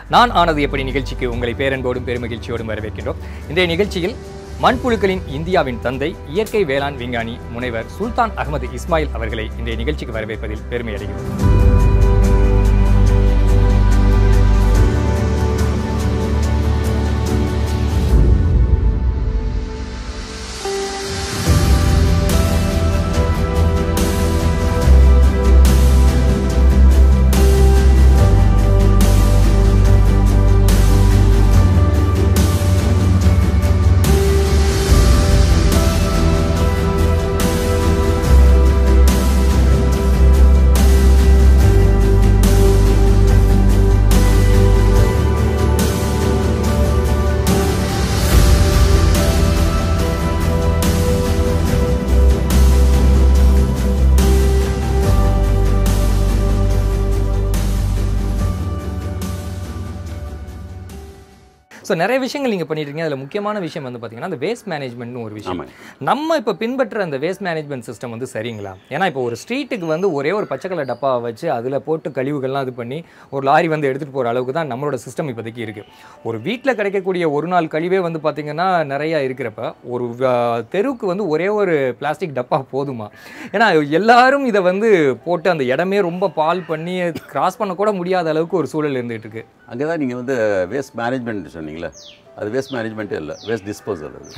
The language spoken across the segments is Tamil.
நான் ஆனது எப்படி நிகழ்ச்சிக்கு உங்களை பேரன்போடும் பெருமகிழ்ச்சியோடும் வரவேற்கின்றோம் இன்றைய நிகழ்ச்சியில் மண்புழுக்களின் இந்தியாவின் தந்தை இயற்கை வேளாண் விஞ்ஞானி முனைவர் சுல்தான் அகமது இஸ்மாயில் அவர்களை இன்றைய நிகழ்ச்சிக்கு வரவேற்பதில் பெருமை அடைகிறோம் ஸோ நிறைய விஷயங்கள் நீங்கள் பண்ணிட்டு இருக்கீங்க அதில் முக்கியமான விஷயம் வந்து பார்த்தீங்கன்னா அந்த வேஸ்ட் மேனேஜ்மெண்ட்னு ஒரு விஷயம் ஆமாங்க. நம்ம இப்போ பின்பற்ற அந்த வேஸ்ட் மேனேஜ்மெண்ட் சிஸ்டம் வந்து சரிங்களா ஏன்னா இப்போ ஒரு ஸ்ட்ரீட்டுக்கு வந்து ஒரே ஒரு பச்சை கலர் டப்பாவை வச்சு அதில் போட்டு கழிவுகள்லாம் இது பண்ணி ஒரு லாரி வந்து எடுத்துகிட்டு போகிற அளவுக்கு தான் நம்மளோட சிஸ்டம் இப்போதைக்கு இருக்குது ஒரு வீட்டில் கிடைக்கக்கூடிய ஒரு நாள் கழிவே வந்து பார்த்திங்கன்னா நிறையா இருக்கிறப்ப ஒரு வ- தெருவுக்கு வந்து ஒரே ஒரு பிளாஸ்டிக் டப்பா போதுமா ஏன்னா எல்லாரும் இதை வந்து போட்டு அந்த இடமே ரொம்ப பால் பண்ணி கிராஸ் பண்ண கூட முடியாத அளவுக்கு ஒரு சூழல் இருந்துகிட்டு இருக்கு அங்கே தான் நீங்கள் வந்து வேஸ்ட் மேனேஜ்மெண்ட் சொன்னீங்களே அது வேஸ்ட் மேனேஜ்மெண்ட்டே இல்லை வேஸ்ட் டிஸ்போசல் அது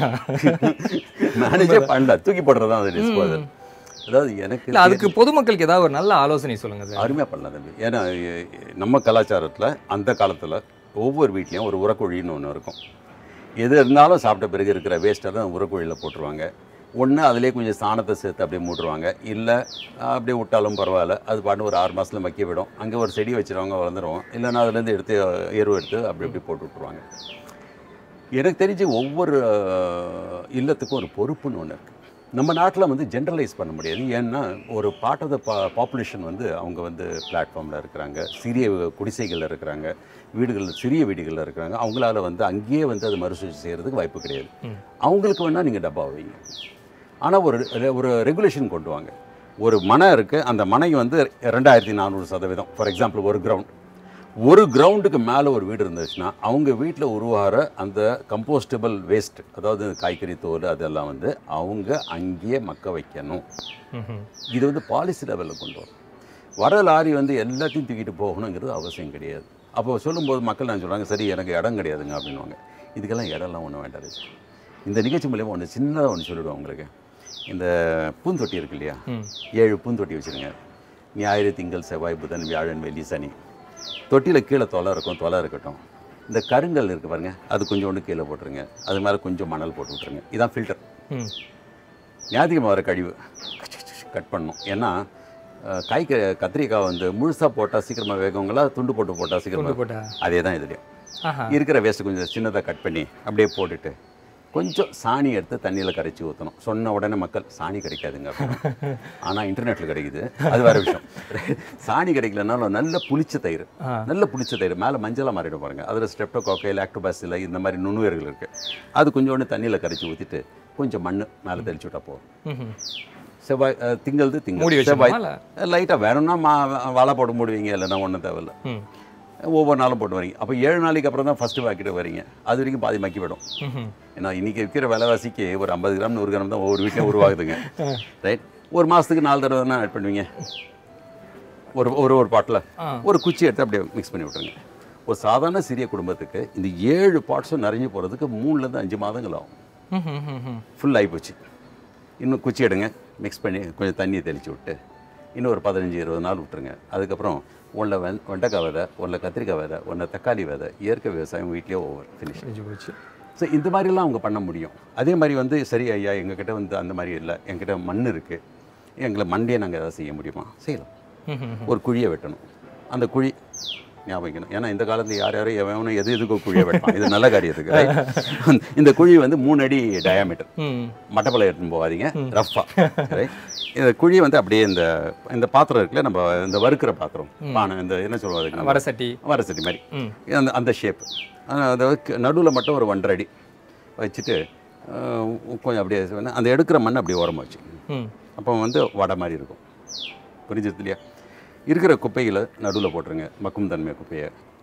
மேனேஜே பண்ணல தூக்கி போடுறது தான் அது டிஸ்போசல் அதாவது எனக்கு இல்லை அதுக்கு பொதுமக்களுக்கு ஏதாவது ஒரு நல்ல ஆலோசனை சொல்லுங்கள் சார் அருமையாக பண்ணலாம் தம்பி ஏன்னா எ- நம்ம கலாச்சாரத்தில் அந்த காலத்தில் ஒவ்வொரு வீட்லேயும் ஒரு உரக்குழின்னு ஒன்று இருக்கும் எது இருந்தாலும் சாப்பிட்ட பிறகு இருக்கிற வேஸ்ட்டை தான் உரக்குழியில் போட்டுருவாங்க ஒன்று அதிலே கொஞ்சம் சாணத்தை சேர்த்து அப்படியே மூட்டுருவாங்க இல்லை அப்படியே விட்டாலும் பரவாயில்ல அது பாட்டு ஒரு ஆறு மாதத்தில் மக்கிய விடும் அங்கே ஒரு செடி வச்சுருவாங்க வளர்ந்துரும் இல்லைன்னா அதுலேருந்து எடுத்து எருவு எடுத்து அப்படி அப்படி போட்டு விட்ருவாங்க எனக்கு தெரிஞ்சு ஒவ்வொரு அஹ், இல்லத்துக்கும் ஒரு பொறுப்புன்னு ஒன்று இருக்குது நம்ம நாட்டில் வந்து ஜென்ரலைஸ் பண்ண முடியாது ஏன்னா ஒரு பார்ட் ஆஃப் த பா பாப்புலேஷன் வந்து அவங்க வந்து பிளாட்ஃபார்மில் இருக்கிறாங்க சிறிய குடிசைகளில் இருக்கிறாங்க வீடுகளில் சிறிய வீடுகளில் இருக்கிறாங்க அவங்களால வந்து அங்கேயே வந்து அது மறுசுழற்சி செய்கிறதுக்கு வாய்ப்பு கிடையாது அவங்களுக்கு வேணால் நீங்கள் டப்பா வைங்க ஆனால் ஒரு ரெ- ஒரு ரெகுலேஷன் கொண்டு வாங்க ஒரு மனை இருக்குது அந்த மனை வந்து ரெண்டாயிரத்தி நானூறு சதவீதம் ஃபார் எக்ஸாம்பிள் ஒரு கிரவுண்ட் ஒரு கிரவுண்டுக்கு மேலே ஒரு வீடு இருந்துச்சுன்னா அவங்க வீட்டில் உருவாகிற அந்த கம்போஸ்டபிள் வேஸ்ட் அதாவது காய்கறி தோல் அதெல்லாம் வந்து அவங்க அங்கேயே மக்க வைக்கணும் இது வந்து பாலிசி லெவலில் கொண்டு வரும் வர லாரி வந்து எல்லாத்தையும் தூக்கிட்டு போகணுங்கிறது அவசியம் கிடையாது அப்போ சொல்லும்போது மக்கள் நான் சொல்கிறாங்க சரி எனக்கு இடம் கிடையாதுங்க அப்படின்னுவாங்க இதுக்கெல்லாம் இடம்லாம் ஒன்றும் வேண்டாம் ரஜி. இந்த நிகழ்ச்சி மூலியமாக ஒன்று சின்னதாக ஒன்று சொல்லிவிடுவோம் உங்களுக்கு இந்த பூந்தொட்டி இருக்கு இல்லையா ம். ஏழு பூந்தொட்டி வச்சுருங்க ஞாயிறு திங்கள் செவ்வாய் புதன் வியாழன் வெள்ளி சனி தொட்டியில் கீழே தொலை இருக்கும் தொலை இருக்கட்டும் இந்த கருங்கல் இருக்குது பாருங்க அது கொஞ்சோண்டு கீழே போட்டுருங்க அது மேலே கொஞ்சம் மணல் போட்டு விட்ருங்க இதான் ஃபில்டர் ம் ஞாயிற்றுக்கிழமை வர கழிவு கட் பண்ணணும் ஏன்னா அஹ், காய் க- கத்திரிக்காய் வந்து முழுசாக போட்டால் சீக்கிரமாக வேகங்களா துண்டு போட்டு போட்டால் கொண்டு சீக்கிரமாக போட்டா அதே தான் இதுலேயும் ஆஹா இருக்கிற வேஸ்ட்டு கொஞ்சம் சின்னதாக கட் பண்ணி அப்படியே போட்டுட்டு கொஞ்சம் சாணி எடுத்து தண்ணியில் கரைச்சி ஊற்றணும் சொன்ன உடனே மக்கள் சாணி கிடைக்காதுங்க ஆனால் இன்டர்நெட்டில் கிடைக்குது அது வேற விஷயம் சாணி கிடைக்கலனாலும் நல்ல புளிச்ச தயிர் ஆ. நல்ல புளிச்ச தயிர் மேலே மஞ்சளாக மாறிடும் பாருங்க அதில் ஸ்டெப்டோகாக்கை லாக்டோபாசில் இந்த மாதிரி நுண்ணுயிர்கள் இருக்குது அது கொஞ்சோண்டு தண்ணியில் கரைச்சி ஊற்றிட்டு கொஞ்சம் மண் மேலே தெளிச்சு விட்டா போதும் ம்ஹும். செவ்வாய் அஹ், திங்கள்து மூடி திங்கள் வச்சிடணுமா செவ்வாய் இல்ல? லைட்டாக வேணும்னா மா வாழை போட்டு மூடுவீங்க இல்லைன்னா ஒன்றும் தேவையில்ல ம் ஒவ்வொரு நாளும் போட்டு வரீங்க அப்போ ஏழு நாளைக்கு அப்புறம் தான் ஃபஸ்ட்டு வாக்கிட்டு வரீங்க அது வரைக்கும் பாதி மக்கி விடும் ம்ஹும். ஏன்னா இன்றைக்கி இருக்கிற விலைவாசிக்கு ஒரு ஐம்பது கிராம் நூறு கிராம் தான் ஒவ்வொரு வீட்லையும் உருவாகுதுங்க ரைட் ஒரு மாதத்துக்கு நாலு தடவை தான் ஆட் பண்ணுவீங்க ஒரு ஒரு ஒரு பாட்டில் ஆ. ஒரு குச்சி எடுத்து அப்படியே மிக்ஸ் பண்ணி விட்ருங்க ஒரு சாதாரண சிறிய குடும்பத்துக்கு இந்த ஏழு பார்ட்ஸும் நிறைஞ்சு போகிறதுக்கு மூணுலேருந்து அஞ்சு மாதங்கள் ஆகும் ம்ஹும், ம்ஹும். ஃபுல் ஆகி போச்சு இன்னும் குச்சி எடுங்க மிக்ஸ் பண்ணி கொஞ்சம் தண்ணியை தெளித்து விட்டு இன்னும் ஒரு பதினஞ்சு இருபது நாள் விட்டுருங்க அதுக்கப்புறம் ஒன்றில் வெண் வெண்டைக்காய் விதை ஒன்றில் கத்திரிக்காய் விதை ஒன்றில் தக்காளி விதை இயற்கை விவசாயம் வீட்லேயே ஓவர் ஃபினிஷ் முடிஞ்சு போச்சு ஸோ இந்த மாதிரிலாம் அவங்க பண்ண முடியும் அதே மாதிரி வந்து சரி ஐயா எங்ககிட்ட வந்து அந்த மாதிரி இல்லை எங்ககிட்ட மண் இருக்குது எங்களை மண்டையை நாங்கள் எதாவது செய்ய முடியுமா செய்யலாம் ம்ஹும். ஒரு குழியை வெட்டணும் அந்த குழி ஞாபகம் வைக்கணும் ஏன்னா இந்த காலத்தில் யார் யாரும் எவனும் எது எதுக்கோ குழியை வெட்டலாம் இது நல்ல காரியத்துக்கு right? இந்த குழி வந்து மூணு அடி டயாமீட்டர் ம் மட்டப்பலை எடுத்துன்னு போகாதீங்க ரஃபா இந்த குழி வந்து அப்படியே இந்த இந்த பாத்திரம் இருக்குல்ல நம்ம இந்த வறுக்கிற பாத்திரம் பானை இந்த என்ன சொல்லுவாங்க வடசட்டி வரசட்டி மாதிரி ம் அந்த அந்த ஷேப் அதாவது நடுவில் மட்டும் ஒரு ஒன்றரை அடி வச்சுட்டு அஹ், கொஞ்சம் அப்படியே வேணா- அந்த எடுக்கிற மண் அப்படியே ஓரமாக வச்சு ம் அப்போ வந்து வடை மாதிரி இருக்கும் புரிஞ்சது இல்லையா இருக்கிற குப்பைகளை நடுவில் போட்டுருங்க மக்கும் தன்மை குப்பையை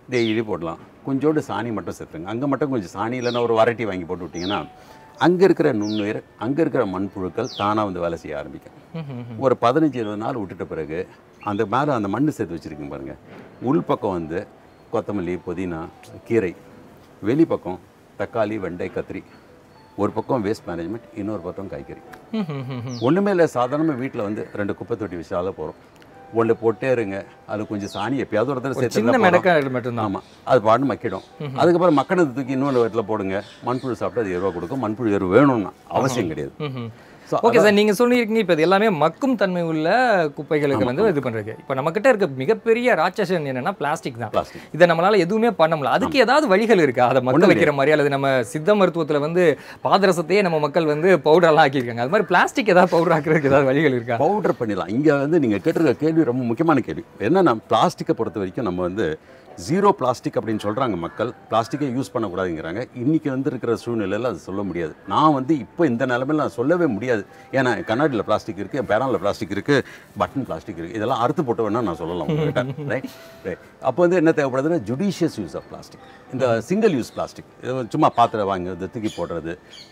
டெய்லி போடலாம் கொஞ்சோண்டு சாணி மட்டும் சேர்த்துங்க அங்கே மட்டும் கொஞ்சம் சாணி இல்லைன்னா ஒரு வரட்டி வாங்கி போட்டு விட்டிங்கன்னா அங்கே இருக்கிற நுண்ணுயிர் அங்கே இருக்கிற மண்புழுக்கள் தானாக வந்து வேலை செய்ய ஆரம்பிக்கும் ஒரு பதினஞ்சு இருபது நாள் விட்டுட்ட பிறகு அந்த மேலே அந்த மண் சேர்த்து வச்சுருக்கீங்க பாருங்கள் உள் பக்கம் வந்து கொத்தமல்லி புதினா கீரை வெளி பக்கம் தக்காளி வெண்டை கத்திரி ஒரு பக்கம் வேஸ்ட் மேனேஜ்மெண்ட் இன்னொரு பக்கம் காய்கறி ஒன்றுமே இல்லை சாதாரணமாக வீட்டில் வந்து ரெண்டு குப்பை தொட்டி வச்சால போகிறோம் ஒன்று போட்டே இருங்க அது கொஞ்சம் சாணி எப்பயாவது ஒரு தடவை சின்ன சேர்த்து மெனக்காடு மட்டும்தான் ஆமாம் அது பாட்டு மக்கிடும் அதுக்கப்புறம் மக்கினது தூக்கி இன்னொரு இடத்துல போடுங்க மண்புழு சாப்பிட்டு அது எருவா கொடுக்கும் மண்புழு எரு வேணும்னா அவசியம் கிடையாது ஸோ ஓகே சார் நீங்க சொல்லியிருக்கீங்க இப்போ இது எல்லாமே மக்கும் தன்மை உள்ள குப்பைகளுக்கு வந்து இது பண்றது இப்போ நம்ம கிட்ட இருக்க மிகப்பெரிய ராட்சசன் என்னன்னா பிளாஸ்டிக் தான் பிளாஸ்டிக் இதை நம்மளால எதுவுமே பண்ண முடியல அதுக்கு ஏதாவது வழிகள் இருக்கா அதை மக்க வைக்கிற மாதிரி அல்லது நம்ம சித்த மருத்துவத்துல வந்து பாதரசத்தையே நம்ம மக்கள் வந்து பவுடர்லாம் ஆக்கியிருக்காங்க அது மாதிரி பிளாஸ்டிக் ஏதாவது பவுடர் ஆக்குறதுக்கு ஏதாவது வழிகள் இருக்கா பவுடர் பண்ணிடலாம் இங்கே வந்து நீங்கள் கேட்டிருக்க கேள்வி ரொம்ப முக்கியமான கேள்வி என்னன்னா பிளாஸ்டிக்கை பொறுத்த வரைக்கும் நம்ம வந்து ஜீரோ பிளாஸ்டிக் அப்படின்னு சொல்கிறாங்க மக்கள் பிளாஸ்டிக்கை யூஸ் பண்ணக்கூடாதுங்கிறாங்க இன்றைக்கி வந்து இருக்கிற சூழ்நிலையில் அது சொல்ல முடியாது நான் வந்து இப்போ இந்த நிலமையில நான் சொல்லவே முடியாது ஏன்னா என் கண்ணாடியில் பிளாஸ்டிக் இருக்குது என் பேனாவில் பிளாஸ்டிக் இருக்குது பட்டன் பிளாஸ்டிக் இருக்குது இதெல்லாம் அறுத்து போட்டு வேணா நான் சொல்லலாம் உங்ககிட்ட ரைட் ரைட் அப்போ வந்து என்ன தேவைப்படுதுன்னா ஜுடிஷியஸ் யூஸ் ஆஃப் பிளாஸ்டிக் இந்த சிங்கிள் யூஸ் பிளாஸ்டிக் சும்மா பாத்திரம் வாங்குறது தூக்கி போடுறது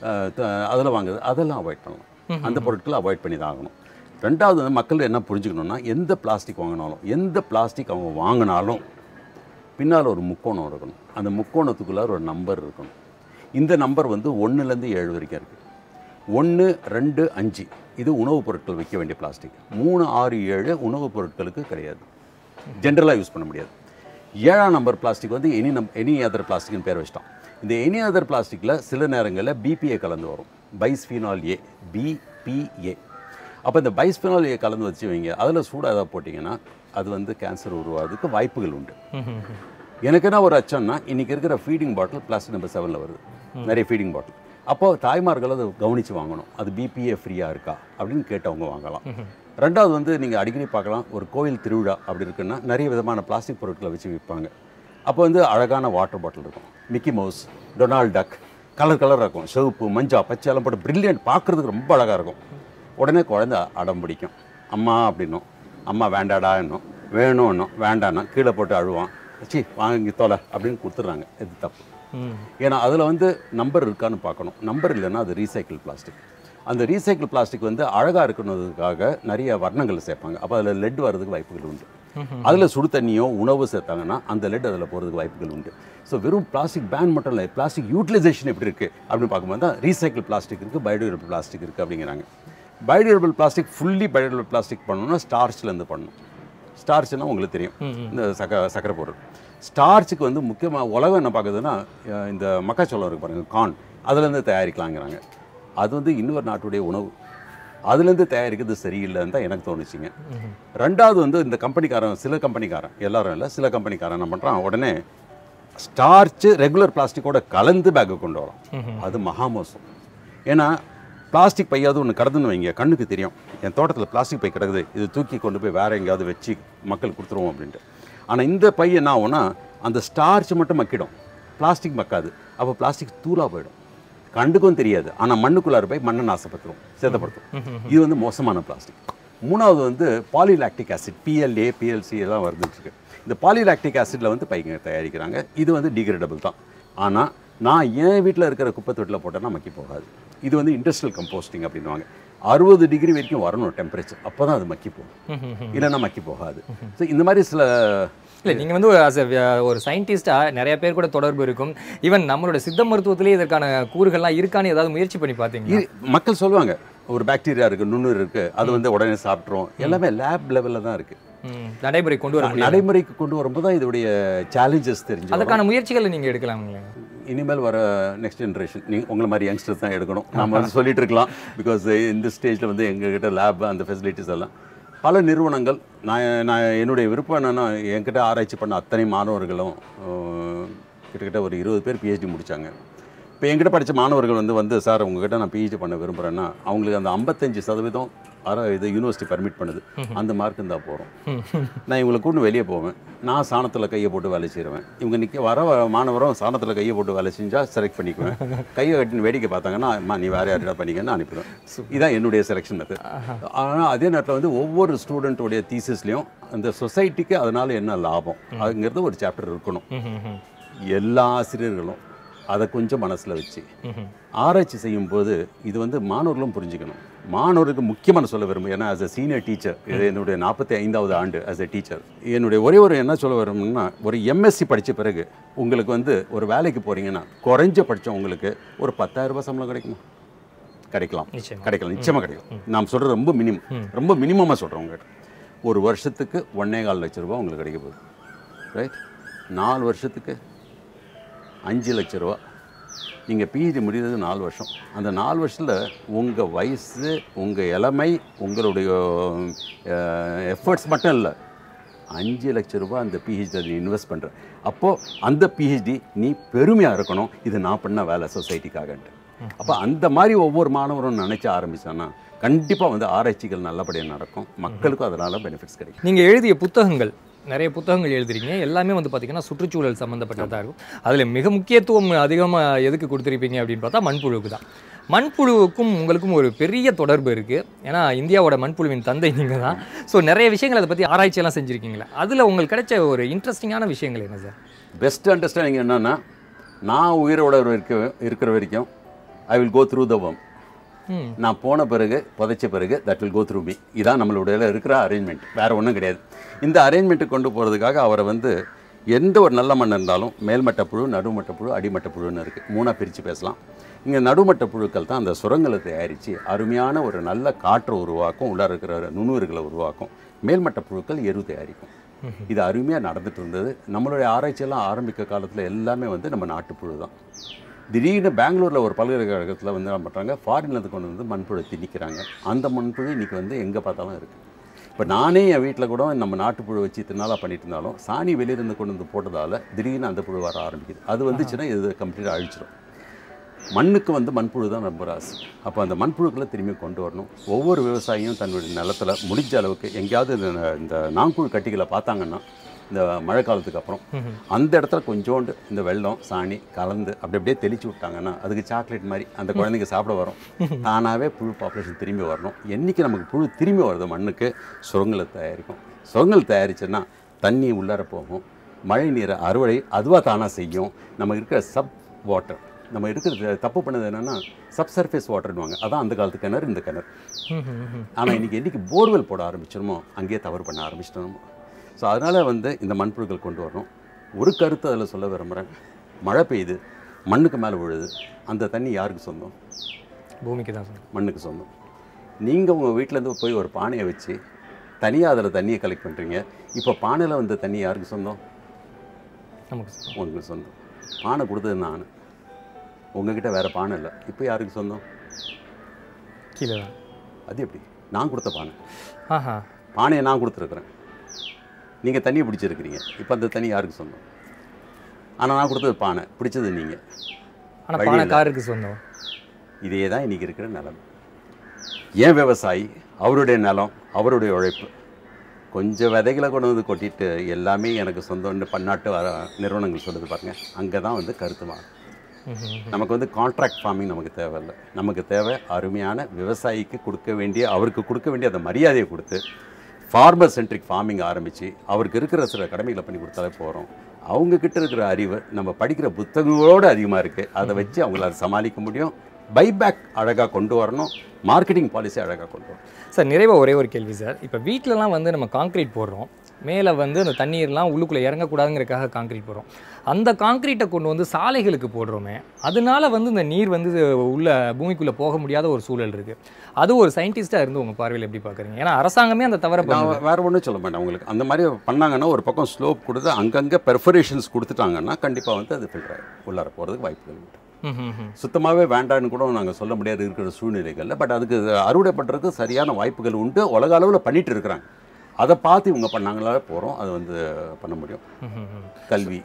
அதில் வாங்குறது அதெல்லாம் அவாய்ட் பண்ணலாம் அந்த பொருட்களை அவாய்ட் பண்ணி தான் ஆகணும் ரெண்டாவது வந்து மக்கள் என்ன புரிஞ்சுக்கணும்னா எந்த பிளாஸ்டிக் வாங்கினாலும் எந்த பிளாஸ்டிக் அவங்க வாங்கினாலும் பின்னால் ஒரு முக்கோணம் இருக்கணும் அந்த முக்கோணத்துக்குள்ளார ஒரு நம்பர் இருக்கணும் இந்த நம்பர் வந்து ஒன்றுலேருந்து ஏழு வரைக்கும் இருக்குது ஒன்று ரெண்டு அஞ்சு இது உணவுப் பொருட்கள் வைக்க வேண்டிய பிளாஸ்டிக் மூணு ஆறு ஏழு உணவுப் பொருட்களுக்கு கிடையாது ஜென்ரலாக யூஸ் பண்ண முடியாது ஏழாம் நம்பர் பிளாஸ்டிக் வந்து எனி நம் எனி அதர் பிளாஸ்டிக்னு பேர் வச்சிட்டோம் இந்த எனி அதர் பிளாஸ்டிக்கில் சில நேரங்களில் பிபிஏ கலந்து வரும் பைஸ்ஃபினால் ஏ பிபிஏ அப்போ இந்த பைஸ்ஃபினால் ஏ கலந்து வச்சு வைங்க அதில் சூடாக ஏதாவது போட்டிங்கன்னா அது வந்து கேன்சர் உருவாகிறதுக்கு வாய்ப்புகள் உண்டு எனக்கு என்ன ஒரு அச்சம்னா இன்னைக்கு இருக்கிற ஃபீடிங் பாட்டில் பிளாஸ்டிக் நம்பர் செவனில் வருது நிறைய ஃபீடிங் பாட்டில் அப்போ தாய்மார்கள் அதை கவனித்து வாங்கணும் அது பிபிஏ ஃப்ரீயாக இருக்கா அப்படின்னு கேட்டவங்க வாங்கலாம் ரெண்டாவது வந்து நீங்கள் அடிக்கடி பார்க்கலாம் ஒரு கோயில் திருவிழா அப்படி இருக்குன்னா நிறைய விதமான பிளாஸ்டிக் பொருட்களை வச்சு விற்பாங்க அப்போ வந்து அழகான வாட்டர் பாட்டில் இருக்கும் Mickey Mouse Donald Duck colour கலராக இருக்கும் சிவப்பு மஞ்சா பச்சை எல்லாம் போட்டு பிரில்லியன்ட் பார்க்குறதுக்கு ரொம்ப அழகாக இருக்கும் உடனே குழந்தை அடம் பிடிக்கும் அம்மா அப்படின்னும் அம்மா வேண்டாடா என்னும் வேணும்னும் வேண்டான்னா கீழே போட்டு அழுவான் சி வாங்கி தொலை அப்படின்னு கொடுத்துட்றாங்க இது தப்பு ஏன்னா அதில் வந்து நம்பர் இருக்கான்னு பார்க்கணும் நம்பர் இல்லைன்னா அது ரீசைக்கிள் பிளாஸ்டிக் அந்த ரீசைக்கிள் பிளாஸ்டிக் வந்து அழகாக இருக்கணுன்றதுக்காக நிறைய வர்ணங்கள் சேர்ப்பாங்க அப்போ அதில் லெட் வர்றதுக்கு வாய்ப்புகள் உண்டு அதில் சுடு தண்ணியோ உணவு சேர்த்தாங்கன்னா அந்த லெட் அதில் போகிறதுக்கு வாய்ப்புகள் உண்டு ஸோ வெறும் பிளாஸ்டிக் பேன் மட்டும் இல்லை பிளாஸ்டிக் யூட்டிலைசேஷன் எப்படி இருக்குது அப்படின்னு பார்க்கும்போது தான் ரீசைக்கிள் பிளாஸ்டிக் இருக்குது பயோடிகிரேடபிள் பிளாஸ்டிக் இருக்குது அப்படிங்கிறாங்க biodegradable plastic fully biodegradable plastic பண்ணணும்னா ஸ்டார்ச்லேருந்து பண்ணணும் ஸ்டார்ச்னா உங்களுக்கு தெரியும் இந்த சக்க சக்கரை பொருள் ஸ்டார்ச்சுக்கு வந்து முக்கியமாக உலகம் என்ன பார்க்குதுன்னா அஹ் இந்த மக்காச்சோளம் இருக்கு பாருங்க கார்ன் அதுலேருந்து தயாரிக்கலாங்கிறாங்க அது வந்து இன்னொரு நாட்டுடைய உணவு அதுலேருந்து தயாரிக்கிறது சரியில்லைன்னு தான் எனக்கு தோணுச்சுங்க ரெண்டாவது வந்து இந்த கம்பெனிக்காரன் சில கம்பெனிக்காரன் எல்லாரும் இல்லை சில கம்பெனிக்காரன் என்ன பண்ணுறான் உடனே ஸ்டார்ச்சு ரெகுலர் பிளாஸ்டிக்கோட கலந்து பேக்கை கொண்டு வரோம் அது மகாமோசம் ஏன்னா பிளாஸ்டிக் பையாவது ஒன்று கடந்துன்னு வைங்க கண்ணுக்கு தெரியும் என் தோட்டத்தில் பிளாஸ்டிக் பை கிடக்குது இது தூக்கி கொண்டு போய் வேற எங்கேயாவது வச்சு மக்கள் கொடுத்துருவோம் அப்படின்ட்டு ஆனால் இந்த பை என்ன ஆகும்னா அந்த ஸ்டார்ச் மட்டும் மக்கிடும் பிளாஸ்டிக் மக்காது அப்போ பிளாஸ்டிக் தூளாக போயிடும் கண்டுக்கும் தெரியாது ஆனால் மண்ணுக்குள்ளார போய் மண்ணை நாசப்படுத்தும் சேதப்படுத்தும் இது வந்து மோசமான பிளாஸ்டிக் மூணாவது வந்து பாலிலாக்டிக் ஆசிட் பிஎல்ஏ பிஎல்சி எல்லாம் வந்துட்டு இருக்கு இந்த பாலிலாக்டிக் ஆசிட்ல வந்து பைங்க தயாரிக்கிறாங்க இது வந்து டிகிரேடபிள் தான் ஆனால் நான் என் வீட்டில் இருக்கிற குப்பை தொட்டில் போட்டேன்னா மக்கி போகாது இது வந்து இண்டஸ்ட்ரியல் கம்போஸ்டிங் அப்படின்னுவாங்க அறுபது டிகிரி வரைக்கும் வரணும் டெம்பரேச்சர் அப்போ தான் அது மக்கி போகும் இல்லைன்னா மக்கி போகாது ஸோ இந்த மாதிரி சில இல்லை நீங்கள் வந்து as a, uh, ஒரு சயின்டிஸ்டாக நிறைய பேர் கூட தொடர்பு இருக்கும் ஈவன் நம்மளோட சித்த மருத்துவத்திலேயே இதற்கான கூறுகள்லாம் இருக்கான்னு ஏதாவது முயற்சி பண்ணி பார்த்தீங்க இ- மக்கள் சொல்லுவாங்க ஒரு பாக்டீரியா இருக்கு நுண்ணுயிர் இருக்கு அது வந்து உடனே சாப்பிட்றோம் எல்லாமே லேப் லெவலில் தான் இருக்கு நடைமுறை கொண்டு வர முடியும் நடைமுறைக்கு கொண்டு வரும்போது தான் இதோடைய சேலஞ்சஸ் தெரிஞ்சு வரும். அதற்கான முயற்சிகளை நீங்கள் எடுக்கலாங்களே இனிமேல் வர நெக்ஸ்ட் ஜென்ரேஷன் நீங்கள் உங்களை மாதிரி யங்ஸ்டர்ஸ் தான் எடுக்கணும் நம்ம வந்து சொல்லிட்டு இருக்கலாம் பிகாஸ் இந்த ஸ்டேஜில் வந்து எங்ககிட்ட லேப் அந்த ஃபெசிலிட்டிஸ் எல்லாம் பல நிறுவனங்கள் நான் நான் என்னுடைய விருப்பம் என்னென்னா என்கிட்ட ஆராய்ச்சி பண்ண அத்தனை மாணவர்களும் அஹ், கிட்டத்தட்ட ஒரு இருபது பேர் பிஹெச்டி முடித்தாங்க இப்போ என்கிட்ட படித்த மாணவர்கள் வந்து வந்து சார் உங்ககிட்ட நான் பிஹெச்டி பண்ண விரும்புகிறேன்னா அவங்களுக்கு அந்த ஐம்பத்தஞ்சு சதவீதம் அர இது யூனிவர்சிட்டி பர்மிட் பண்ணுது அந்த மார்க் இருந்தால் போகிறோம் நான் இவங்களை கூட்டு வெளியே போவேன் நான் சாணத்தில் கையை போட்டு வேலை செய்வேன் இவங்க நிற்க வர வர மாணவரும் சாணத்தில் கையை போட்டு வேலை செஞ்சால் செலக்ட் பண்ணிக்குவேன் கையை கட்டின்னு வேடிக்கை பார்த்தாங்கன்னா அம்மா நீ வேறு யார்டா பண்ணிக்கன்னு அனுப்பிடுவேன் இதான் என்னுடைய செலெக்ஷன் மெத்தட் ஆனால் அதே நேரத்தில் வந்து ஒவ்வொரு ஸ்டூடெண்ட்டோடைய தீசிஸ்லையும் அந்த சொசைட்டிக்கு அதனால் என்ன லாபம் அதுங்கிறது ஒரு சாப்டர் இருக்கணும் எல்லா ஆசிரியர்களும் அதை கொஞ்சம் மனசில் வச்சு ஆராய்ச்சி செய்யும்போது இது வந்து மாணவர்களும் புரிஞ்சுக்கணும் மாணவருக்கு முக்கியமான சொல்ல விரும்பும் ஏன்னா as a சீனியர் டீச்சர் இது என்னுடைய நாற்பத்தி ஐந்தாவது ஆண்டு as a டீச்சர் என்னுடைய ஒரே ஒரு என்ன சொல்ல விரும்பும்னா ஒரு எம்எஸ்சி படித்த பிறகு உங்களுக்கு வந்து ஒரு வேலைக்கு போகிறீங்கன்னா குறைஞ்ச படித்தம் உங்களுக்கு ஒரு 10000 ரூபாய் சம்பளம் கிடைக்குமா கிடைக்கலாம் நிச்சயமா. கிடைக்கலாம் நிச்சயமாக கிடைக்கும் நாம் சொல்கிறது ரொம்ப மினிமம் ரொம்ப மினிமமாக சொல்கிறோம் உங்ககிட்ட ஒரு வருஷத்துக்கு ஒன்னே கால் லட்ச ரூபா உங்களுக்கு கிடைக்க போகுது ரைட் நாலு வருஷத்துக்கு அஞ்சு லட்ச ரூபா நீங்கள் பிஹெச்டி முடிகிறது நாலு வருஷம் அந்த நாலு வருஷத்தில் உங்கள் வயசு உங்கள் இளமை உங்களுடைய எஃபர்ட்ஸ் மட்டும் இல்லை அஞ்சு லட்ச ரூபாய் அந்த பிஹெச்டி நீ இன்வெஸ்ட் பண்ணுற அப்போது அந்த பிஹெச்டி நீ பெருமையாக இருக்கணும் இது நான் பண்ண வேலை சொசைட்டிக்காகன்ட்டு அப்போ அந்த மாதிரி ஒவ்வொரு மாணவரும் நினைச்ச ஆரம்பிச்சான்னா கண்டிப்பாக வந்து ஆராய்ச்சிகள் நல்லபடியாக நடக்கும் மக்களுக்கும் அதனால் பெனிஃபிட்ஸ் கிடைக்கும் நீங்கள் எழுதிய புத்தகங்கள் நிறைய புத்தகங்கள் எழுதுறீங்க எல்லாமே வந்து பார்த்தீங்கன்னா சுற்றுச்சூழல் சம்மந்தப்பட்டதாக இருக்கும் அதில் மிக முக்கியத்துவம் அதிகமாக எதுக்கு கொடுத்துருப்பீங்க அப்படின்னு பார்த்தா மண்புழுவுக்கு தான் மண்புழுவுக்கும் உங்களுக்கும் ஒரு பெரிய தொடர்பு இருக்குது ஏன்னா இந்தியாவோட மண்புழுவின் தந்தை நீங்கள் தான் ஸோ நிறைய விஷயங்கள் அதை பற்றி ஆராய்ச்சியெல்லாம் செஞ்சுருக்கீங்களா அதில் உங்களுக்கு கிடைச்ச ஒரு இன்ட்ரெஸ்டிங்கான விஷயங்கள் என்ன சார் பெஸ்ட் அண்டர்ஸ்டாண்டிங் என்னன்னா நான் உயிரோட இருக்க இருக்கிற வரைக்கும் I will go through the வம் ம் நான் போன பிறகு புதைச்ச பிறகு that will go through me இதான் நம்மளுடைய இருக்கிற அரேஞ்ச்மெண்ட் வேறு ஒன்றும் கிடையாது இந்த அரேஞ்ச்மெண்ட்டு கொண்டு போகிறதுக்காக அவரை வந்து எந்த ஒரு நல்ல மண் இருந்தாலும் மேல்மட்ட புழு நடுமட்ட புழு அடிமட்ட புழுன்னு இருக்குது மூணாக பிரித்து பேசலாம் இங்கே நடுமட்ட புழுக்கள் தான் அந்த சுரங்களை தயாரித்து அருமையான ஒரு நல்ல காற்றை உருவாக்கும் உள்ளார இருக்கிற நுண்ணுயிர்களை உருவாக்கும் மேல்மட்ட புழுக்கள் எரு தயாரிக்கும் இது அருமையாக நடந்துட்டு இருந்தது நம்மளுடைய ஆராய்ச்சியெல்லாம் ஆரம்பிக்க காலத்தில் எல்லாமே வந்து நம்ம நாட்டுப்புழு தான் திடீர்னு பெங்களூரில் ஒரு பல்கலைக்கழகத்தில் வந்து என்ன பண்ணுறாங்க ஃபாரின்லேருந்து கொண்டு வந்து மண்புழு திணிக்கிறாங்க அந்த மண்புழு இன்றைக்கி வந்து எங்கே பார்த்தாலும் இருக்குது இப்போ நானே என் வீட்டில் கூட நம்ம நாட்டுப்புழு வச்சு இத்தனை நாளாக பண்ணிட்டு இருந்தாலும் சாணி வெளியிருந்து கொண்டு வந்து போட்டதால் திடீர்னு அந்த புழு வர ஆரம்பிக்குது அது வந்துச்சுன்னா இது கம்ப்ளீட்டாக அழிச்சிடும் மண்ணுக்கு வந்து மண்புழு தான் ரொம்ப ராசி அப்போ அந்த மண்புழுக்களை திரும்பி கொண்டு வரணும் ஒவ்வொரு விவசாயியும் தன்னுடைய நிலத்துல முடிஞ்ச அளவுக்கு எங்கேயாவது இந்த இந்த நாங்குழு கட்டிகளை பார்த்தாங்கன்னா இந்த மழை காலத்துக்கு அப்புறம் அந்த இடத்துல கொஞ்சோண்டு இந்த வெள்ளம் சாணி கலந்து அப்படி அப்படியே தெளிச்சு விட்டாங்கன்னா அதுக்கு சாக்லேட் மாதிரி அந்த குழந்தைங்க சாப்பிட வரும் தானாகவே புழு பாப்புலேஷன் திரும்பி வரணும் என்னைக்கு நமக்கு புழு திரும்பி வருது மண்ணுக்கு சுரங்களை தயாரிக்கும் சுரங்கள் தயாரிச்சுன்னா தண்ணி உள்ளார போகும் மழை நீரை அறுவடை அதுவாக தானாக செய்யும் நம்ம இருக்கிற சப் வாட்டர் நம்ம இருக்கிறது தப்பு பண்ணது என்னென்னா சப்சர்ஃபேஸ் வாட்டர்னுவாங்க அதான் அந்த காலத்து கிணறு இந்த கிணறு ஆனால் இன்றைக்கி என்றைக்கு போர்வெல் போட ஆரம்பிச்சிருமோ அங்கேயே தவறு பண்ண ஆரம்பிச்சிட்டோம் ஸோ அதனால் வந்து இந்த மண்புழுக்கள் கொண்டு வரணும் ஒரு கருத்து அதில் சொல்ல விரும்புகிறேன் மழை பெய்யுது மண்ணுக்கு மேலே விழுது அந்த தண்ணி யாருக்கு சொந்தம் பூமிக்கு தான் சார் மண்ணுக்கு சொந்தம் நீங்கள் உங்கள் வீட்டிலேருந்து போய் ஒரு பானையை வச்சு தனியாக அதில் தண்ணியை கலெக்ட் பண்ணுறீங்க இப்போ பானையில் வந்த தண்ணி யாருக்கு சொந்தம் நமக்கு சார். உங்களுக்கு சொந்தம் பானை கொடுத்தது நான் உங்ககிட்ட வேறு பானை இல்லை இப்போ யாருக்கு சொந்தம் கீழே தான் அது எப்படி நான் கொடுத்த பானை ஆஹா பானையை நான் கொடுத்துருக்குறேன் நீங்கள் தண்ணியை பிடிச்சிருக்கிறீங்க இப்போ அந்த தண்ணி யாருக்கு சொந்தம் ஆனால் நான் கொடுத்தது பானை பிடிச்சது நீங்கள் ஆனால் வழி பானைக்காருக்கு சொந்தம் இதே தான் இன்றைக்கி இருக்கிற நிலம் ஏன் விவசாயி அவருடைய நிலம் அவருடைய உழைப்பு கொஞ்சம் விதைகளை கொண்டு வந்து கொட்டிட்டு எல்லாமே எனக்கு சொந்தம்னு பன்னாட்டு வர- நிறுவனங்கள் சொல்லுது பாருங்க அங்கே தான் வந்து கருத்து மாறும் ம்ஹும். நமக்கு வந்து கான்ட்ராக்ட் ஃபார்மிங் நமக்கு தேவையில்லை நமக்கு தேவை அருமையான விவசாயிக்கு கொடுக்க வேண்டிய அவருக்கு கொடுக்க வேண்டிய அந்த மரியாதையை கொடுத்து ஃபார்மர் சென்ட்ரிக் ஃபார்மிங் ஆரம்பித்து அவருக்கு இருக்கிற சில கடமைகளை பண்ணி கொடுத்தாலே போகிறோம் அவங்க கிட்ட இருக்கிற அறிவு நம்ம படிக்கிற புத்தகங்களோடு அதிகமாக இருக்குது அதை வச்சு அவங்களால சமாளிக்க முடியும் பைபேக் அழகாக கொண்டு வரணும் மார்க்கெட்டிங் பாலிசி அழகாக கொண்டு வரணும் சார் நிறைவாக ஒரே ஒரு கேள்வி சார் இப்போ வீட்டிலலாம் வந்து நம்ம காங்க்ரீட் போடுறோம் மேலே வந்து அந்த தண்ணீர்லாம் உள்ளுக்குள்ளே இறங்கக்கூடாதுங்கிறதுக்காக காங்க்ரீட் போடுறோம் அந்த காங்க்ரீட்டை கொண்டு வந்து சாலைகளுக்கு போடுறோமே அதனால வந்து இந்த நீர் வந்து உள்ள பூமிக்குள்ளே போக முடியாத ஒரு சூழல் இருக்குது அது ஒரு சயின்டிஸ்ட்டாக இருந்து உங்கள் பார்வையில் எப்படி பார்க்குறீங்க ஏன்னா அரசாங்கமே அந்த தவறை பண்ணுது நான் வேறு ஒன்றும் சொல்ல மாட்டேன் உங்களுக்கு அந்த மாதிரி பண்ணாங்கன்னா ஒரு பக்கம் ஸ்லோப் கொடுத்து அங்கங்கே பெர்ஃபரேஷன்ஸ் கொடுத்துட்டாங்கன்னா கண்டிப்பாக வந்து அது ஃபில்டர் உள்ளார போகிறதுக்கு வாய்ப்புகள் உண்டு ம், ம், ம். சுத்தமாகவே வேண்டான்னு கூட நாங்கள் சொல்ல முடியாது இருக்கிற சூழ்நிலைகளில் பட் அதுக்கு அறுவடை பண்ணுறதுக்கு சரியான வாய்ப்புகள் உண்டு உலக அளவில் பண்ணிட்டு இருக்கிறாங்க அதை பார்த்து இவங்க பண்ணாங்களா போகிறோம் அது வந்து பண்ண முடியும் ம், ம், ம். கல்வி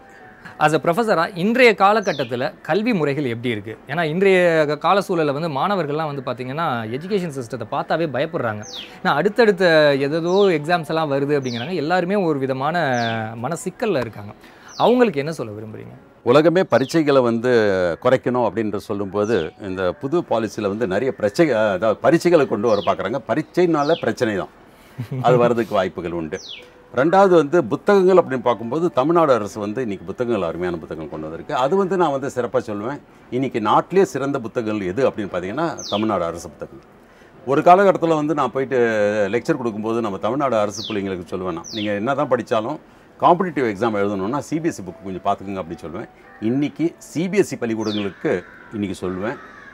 as a ப்ரொஃபஸராக இன்றைய காலகட்டத்தில் கல்வி முறைகள் எப்படி இருக்குது ஏன்னா இன்றைய க- கால சூழலில் வந்து மாணவர்கள்லாம் வந்து பார்த்திங்கன்னா எஜுகேஷன் சிஸ்டத்தை பார்த்தாவே பயப்படுறாங்க ஏன்னா அடுத்தடுத்த எதோ எக்ஸாம்ஸ் எல்லாம் வருது அப்படிங்கிறாங்க எல்லாருமே ஒரு விதமான மன சிக்கல்ல இருக்காங்க அவங்களுக்கு என்ன சொல்ல விரும்புகிறீங்க உலகமே பரீட்சைகளை வந்து குறைக்கணும் அப்படின்ற சொல்லும்போது இந்த புது பாலிசியில் வந்து நிறைய பிரச்சனை அதாவது பரீட்சைகளை கொண்டு வர பார்க்குறாங்க பரீட்சைனால பிரச்சனை தான் அது வர்றதுக்கு வாய்ப்புகள் உண்டு ரெண்டாவது வந்து புத்தகங்கள் அப்படின்னு பார்க்கும்போது தமிழ்நாடு அரசு வந்து இன்னைக்கு புத்தகங்கள் அருமையான புத்தகங்கள் கொண்டு வந்திருக்கு அது வந்து நான் வந்து சிறப்பாக சொல்லுவேன் இன்னைக்கு நாட்டிலே சிறந்த புத்தகங்கள் எது அப்படின்னு பார்த்தீங்கன்னா தமிழ்நாடு அரசு புத்தகங்கள் ஒரு காலகட்டத்தில் வந்து நான் போயிட்டு லெக்சர் கொடுக்கும்போது நம்ம தமிழ்நாடு அரசு பிள்ளைங்களுக்கு சொல்லுவேன் நான் நீங்கள் என்ன தான் படித்தாலும் காம்படிட்டிவ் எக்ஸாம் எழுதணும்னா சிபிஎஸ்சி புக் கொஞ்சம் பார்த்துக்குங்க அப்படின்னு சொல்லுவேன் இன்னைக்கு சிபிஎஸ்சி பள்ளிக்கூடங்களுக்கு இன்னைக்கு சொல்லுவேன்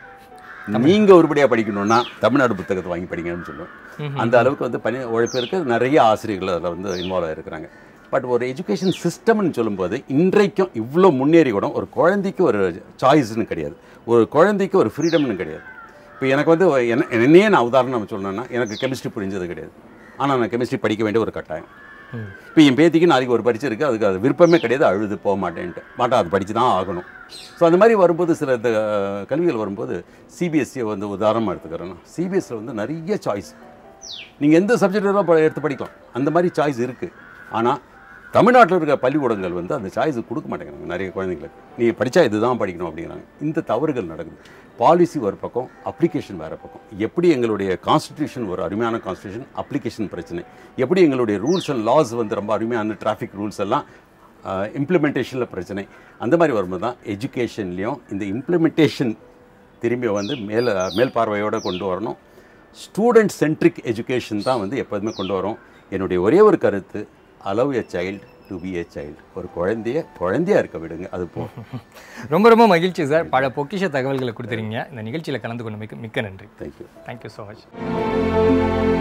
நீங்கள் உருப்படியாக படிக்கணும்னா தமிழ்நாடு புத்தகத்தை வாங்கி படிங்கன்னு சொல்லுவேன் அந்த அளவுக்கு வந்து பணி உழைப்பிற்கு நிறைய ஆசிரியர்கள் அதில் வந்து இன்வால்வ் ஆகிருக்கிறாங்க பட் ஒரு எஜுகேஷன் சிஸ்டம்னு சொல்லும்போது இன்றைக்கும் இவ்வளோ முன்னேறி கூட ஒரு குழந்தைக்கு ஒரு சாய்ஸ்னு கிடையாது ஒரு குழந்தைக்கு ஒரு ஃப்ரீடம்னு கிடையாது இப்போ எனக்கு வந்து என்ன என்னையே நான் உதாரணம் சொல்லணும்னா எனக்கு கெமிஸ்ட்ரி புரிஞ்சது கிடையாது ஆனால் நான் கெமிஸ்ட்ரி படிக்க வேண்டிய ஒரு கட்டாயம் இப்போ என் பேத்திக்கு நாளைக்கு ஒரு பரிச்சை இருக்குது அதுக்கு அது விருப்பமே கிடையாது அழுது போக மாட்டேன்ட்டு மாட்டா அது படித்து தான் ஆகணும் ஸோ அந்த மாதிரி வரும்போது சில இந்த அஹ், கல்விகள் வரும்போது சிபிஎஸ்சியை வந்து உதாரணமாக எடுத்துக்கிறேன்னா சிபிஎஸ்சியில் வந்து நிறைய சாய்ஸ் நீங்கள் எந்த சப்ஜெக்ட் எடுத்து படிக்கலாம் அந்த மாதிரி சாய்ஸ் இருக்குது ஆனால் தமிழ்நாட்டில் இருக்க பள்ளிக்கூடங்கள் வந்து அந்த சாய்ஸ் கொடுக்க மாட்டேங்கிறாங்க நிறைய குழந்தைங்களுக்கு நீ படித்தா இதுதான் படிக்கணும் அப்படிங்கிறாங்க இந்த தவறுகள் நடக்குது பாலிசி ஒரு பக்கம் அப்ளிகேஷன் வேறு பக்கம் எப்படி எங்களுடைய கான்ஸ்டிடியூஷன் ஒரு அருமையான கான்ஸ்டியூஷன் அப்ளிகேஷன் பிரச்சனை எப்படி எங்களுடைய ரூல்ஸ் அண்ட் லாஸ் வந்து ரொம்ப அருமையான டிராஃபிக் ரூல்ஸ் எல்லாம் இம்ப்ளிமெண்டேஷனில் பிரச்சனை அந்த மாதிரி வரும்போது தான் எஜுகேஷன்லேயும் இந்த இம்ப்ளிமெண்டேஷன் திரும்பி வந்து மேல் மேல் பார்வையோடு கொண்டு வரணும் ஸ்டூடெண்ட் சென்ட்ரிக் எஜுகேஷன் தான் வந்து எப்போதுமே கொண்டு வரோம் என்னுடைய ஒரே ஒரு கருத்து allow a child to be a child ஒரு குழந்தைய குழந்தையா இருக்க விடுங்க அது போதும் ரொம்ப ரொம்ப மகிழ்ச்சி சார் பல பொக்கிஷ தகவல்களை கொடுத்துறீங்க இந்த நிகழ்ச்சியில் கலந்து கொண்டு மிக்க மிக்க நன்றி தேங்க்யூ தேங்க்யூ ஸோ மச்